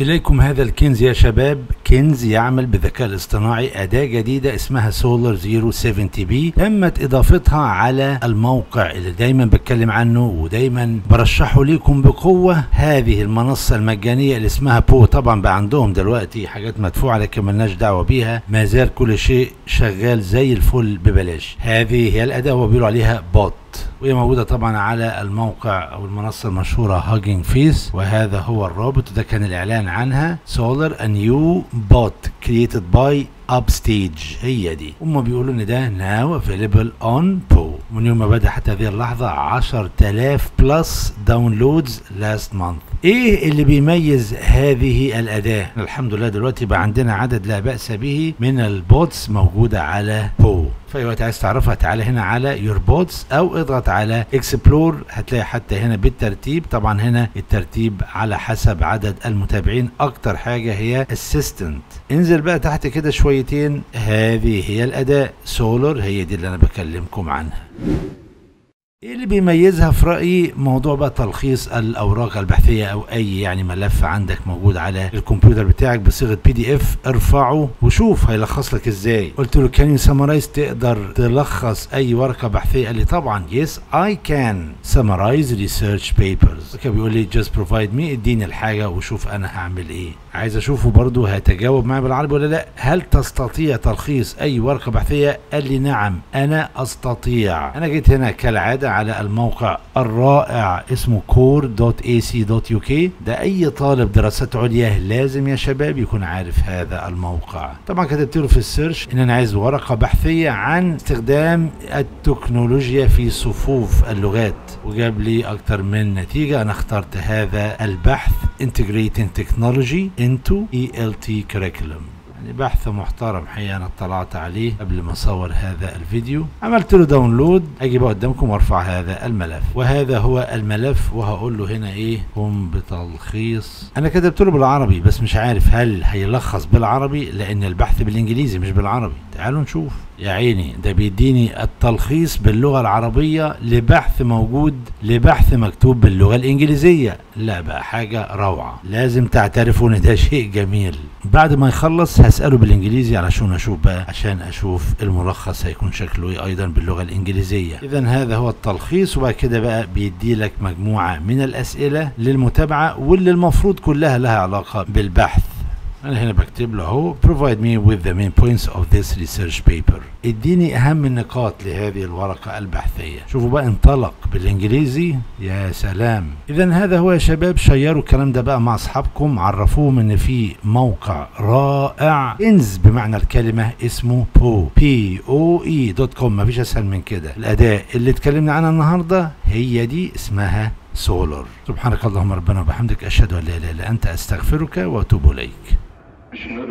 إليكم هذا الكنز يا شباب كنز يعمل بالذكاء الاصطناعي أداة جديدة اسمها سولار 070 بي تمت إضافتها على الموقع اللي دايما بتكلم عنه ودايما برشحه ليكم بقوة هذه المنصة المجانية اللي اسمها بو طبعا بقى عندهم دلوقتي حاجات مدفوعة لكن ملناش دعوة بيها ما زال كل شيء شغال زي الفل ببلاش هذه هي الأداة وبيقولوا عليها بوت وهي موجودة طبعا على الموقع أو المنصة المشهورة هاجينج فيس وهذا هو الرابط وده كان الإعلان عنها سولار a new bot created by Upstage هي دي هم بيقولوا ان ده now available on Po من يوم ما بدأ حتى هذه اللحظة 10000 بلس داونلودز لاست مانث ايه اللي بيميز هذه الأداة الحمد لله دلوقتي بقى عندنا عدد لا بأس به من البوتس موجودة على بو في اي وقت عايز تعرفها تعالى هنا على يور بوتس او اضغط على اكسبلور هتلاقي حتى هنا بالترتيب طبعا هنا الترتيب على حسب عدد المتابعين اكتر حاجة هي اسيستنت انزل بقى تحت كده شويتين هذه هي الاداة سولار هي دي اللي انا بكلمكم عنها ايه اللي بيميزها في رايي موضوع بقى تلخيص الاوراق البحثيه او اي يعني ملف عندك موجود على الكمبيوتر بتاعك بصيغه بي دي اف ارفعه وشوف هيلخص لك ازاي قلت له كان يو سمرايز تقدر تلخص اي ورقه بحثيه قال لي طبعا يس اي كان سمرايز ريسيرش بيبرز كان بيقول لي جاست بروفايد مي اديني الحاجه وشوف انا هعمل ايه عايز اشوفه برضه هيتجاوب معايا بالعربي ولا لا هل تستطيع تلخيص اي ورقه بحثيه قال لي نعم انا استطيع انا جيت هنا كالعاده على الموقع الرائع اسمه core.ac.uk ده اي طالب دراسات عليا لازم يا شباب يكون عارف هذا الموقع طبعا كتبت له في السيرش ان انا عايز ورقه بحثيه عن استخدام التكنولوجيا في صفوف اللغات وجاب لي اكتر من نتيجه انا اخترت هذا البحث integrating technology into ELT curriculum يعني بحث محترم حقيقة أنا اطلعت عليه قبل ما أصور هذا الفيديو عملت له داونلود أجي بقى قدامكم وأرفع هذا الملف وهذا هو الملف وهقول له هنا إيه قم بتلخيص أنا كتبت له بالعربي بس مش عارف هل هيلخص بالعربي لأن البحث بالإنجليزي مش بالعربي تعالوا نشوف يا عيني ده بيديني التلخيص باللغة العربية لبحث موجود لبحث مكتوب باللغة الإنجليزية لا بقى حاجة روعة لازم تعترفوا إن ده شيء جميل بعد ما يخلص هسأله بالإنجليزي علشان أشوف بقى عشان أشوف الملخص هيكون شكله إيه أيضا باللغة الإنجليزية إذا هذا هو التلخيص وبعد كده بقى بيدي لك مجموعة من الأسئلة للمتابعة واللي المفروض كلها لها علاقة بالبحث انا هنا بكتب له اهو provide me with the main points of this research paper اديني اهم النقاط لهذه الورقة البحثية شوفوا بقى انطلق بالانجليزي يا سلام اذا هذا هو يا شباب شيروا الكلام ده بقى مع اصحابكم عرفوهم ان في موقع رائع انز بمعنى الكلمة اسمه بو بي او اي دوت كوم مفيش اسهل من كده الاداة اللي اتكلمنا عنها النهاردة هي دي اسمها سولار سبحانك اللهم ربنا وبحمدك اشهد ان لا اله الا انت استغفرك واتوب اليك